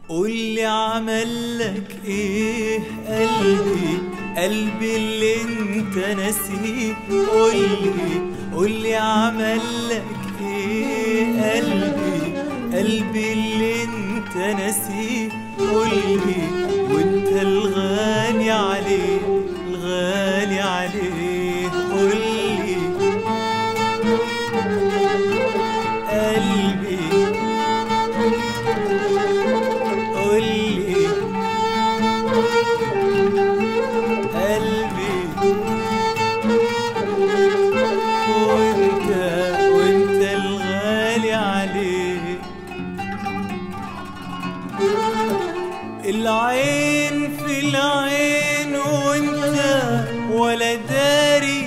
قولي عملك ايه قلبي قلبي اللي انت ناسيه قولي قولي عملك ايه قلبي قلبي اللي انت ناسيه قولي وانت الغالي عليه الغالي عليه قولي قلبي قولي قلبي وانت وانت الغالي عليه العين في العين وانت ولا داري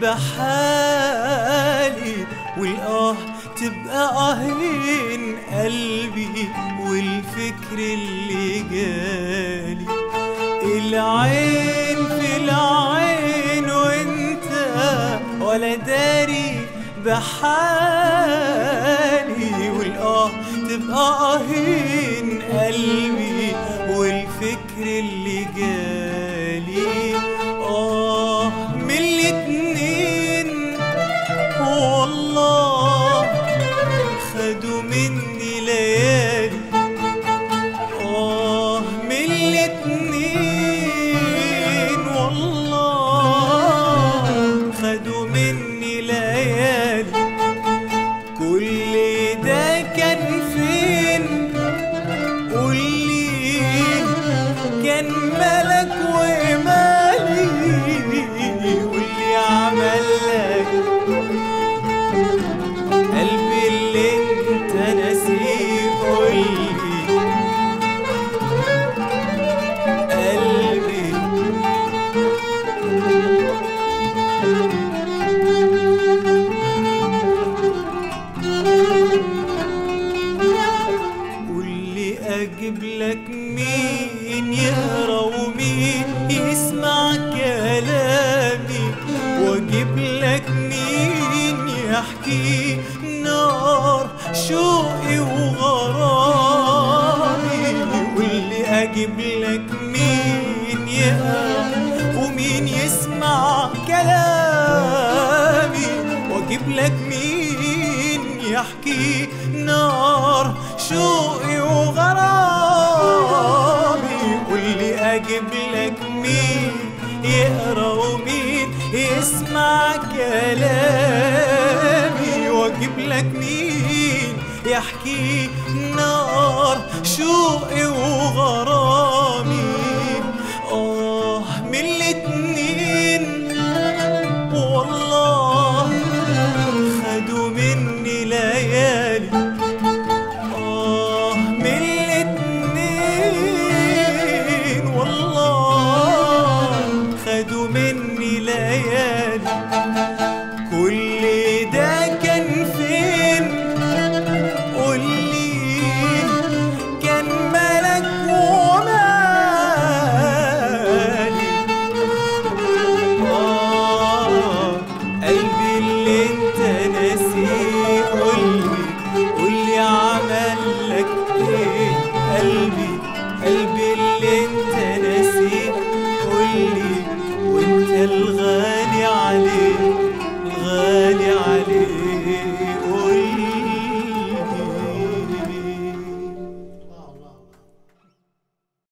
بحالي والآه تبقى آهين قلبي والفكر اللي جالي العين في العين وانت ولا داري بحالي والآه تبقى آهين قلبي والفكر اللي جالي آه من الاتنين والله خدوا مني ليالي آه من الاتنين والله خدوا مني ليالي كل ده كان فين قولي كان ملك ومالي واللي عملك قلبي اللي انت ناسيه قولي قلبي قولي اجيب لك مين يقرا ومين يسمع كلامي واجيب لك مين يحكي نار شوقي وغرامي قولي اجيب لك مين يقرا ومين يسمع كلامي واجيب لك مين يحكي نار شوقي وغرامي واللي اجيب لك مين يقرا ومين يسمع كلامي واجيب لك مين يحكي نار شوقي وغرامي اه من الاتنين والله خدوا مني ليالي آه من الاتنين والله خدوا مني ليالي كل ده كان فين قولي كان ملك ومالي آه قلبي اللي انت ناسيه قولي قولي عملك ايه قلبي قلبي